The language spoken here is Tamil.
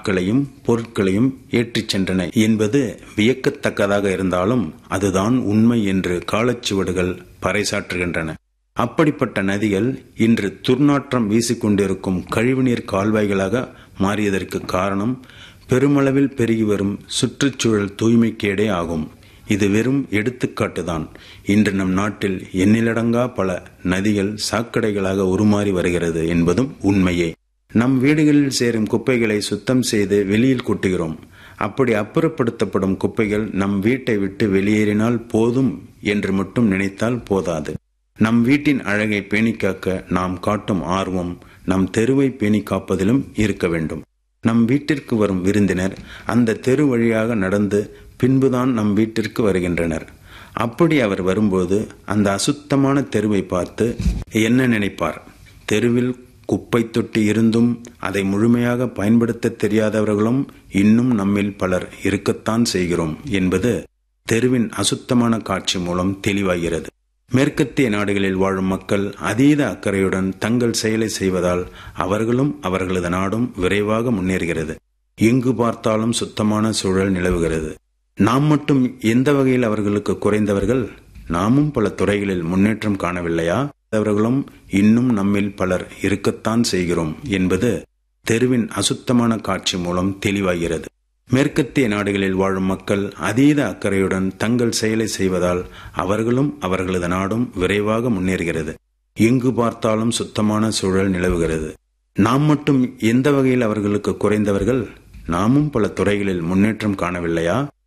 ஆட்களையும் பொருட்களையும் ஏற்றிச் சென்றன என்பது வியக்கத்தக்கதாக இருந்தாலும் அதுதான் உண்மை என்று காலச்சுவடுகள் பறைசாற்றுகின்றன அப்படிப்பட்ட நதிகள் இன்று துர்நாற்றம் வீசிக்கொண்டிருக்கும் கழிவுநீர் கால்வாய்களாக மாறியதற்கு காரணம் பெருமளவில் பெருகி வரும் சுற்றுச்சூழல் தூய்மைக்கேடே ஆகும் இது வெறும் எடுத்துக்காட்டுதான் இன்று நம் நாட்டில் எண்ணிலடங்கா பல நதிகள் சாக்கடைகளாக உருமாறி வருகிறது என்பதும் உண்மையே நம் வீடுகளில் சேரும் குப்பைகளை சுத்தம் செய்து வெளியில் கொட்டுகிறோம் அப்படி அப்புறப்படுத்தப்படும் குப்பைகள் நம் வீட்டை விட்டு வெளியேறினால் போதும் என்று மட்டும் நினைத்தால் போதாது நம் வீட்டின் அழகை பேணிக்காக்க நாம் காட்டும் ஆர்வம் நம் தெருவை பேணி காப்பதிலும் இருக்க வேண்டும் நம் வீட்டிற்கு வரும் விருந்தினர் அந்த தெரு வழியாக நடந்து பின்புதான் நம் வீட்டிற்கு வருகின்றனர் அப்படி அவர் வரும்போது அந்த அசுத்தமான தெருவை பார்த்து என்ன நினைப்பார் தெருவில் குப்பை தொட்டி இருந்தும் அதை முழுமையாக பயன்படுத்த தெரியாதவர்களும் இன்னும் நம்மில் பலர் இருக்கத்தான் செய்கிறோம் என்பது தெருவின் அசுத்தமான காட்சி மூலம் தெளிவாகிறது மேற்கத்திய நாடுகளில் வாழும் மக்கள் அதீத அக்கறையுடன் தங்கள் செயலை செய்வதால் அவர்களும் அவர்களது நாடும் விரைவாக முன்னேறுகிறது எங்கு பார்த்தாலும் சுத்தமான சூழல் நிலவுகிறது நாம் மட்டும் எந்த வகையில் அவர்களுக்கு குறைந்தவர்கள் நாமும் பல துறைகளில் முன்னேற்றம் காணவில்லையா அவர்களும் இன்னும் நம்மில் பலர் இருக்கத்தான் செய்கிறோம் என்பது தெருவின் அசுத்தமான காட்சி மூலம் தெளிவாகிறது மேற்கத்திய நாடுகளில் வாழும் மக்கள் அதீத அக்கறையுடன் தங்கள் செயலை செய்வதால் அவர்களும் அவர்களது நாடும் விரைவாக முன்னேறுகிறது எங்கு பார்த்தாலும் சுத்தமான சூழல் நிலவுகிறது நாம் மட்டும் எந்த வகையில் அவர்களுக்கு குறைந்தவர்கள் நாமும் பல துறைகளில் முன்னேற்றம் காணவில்லையா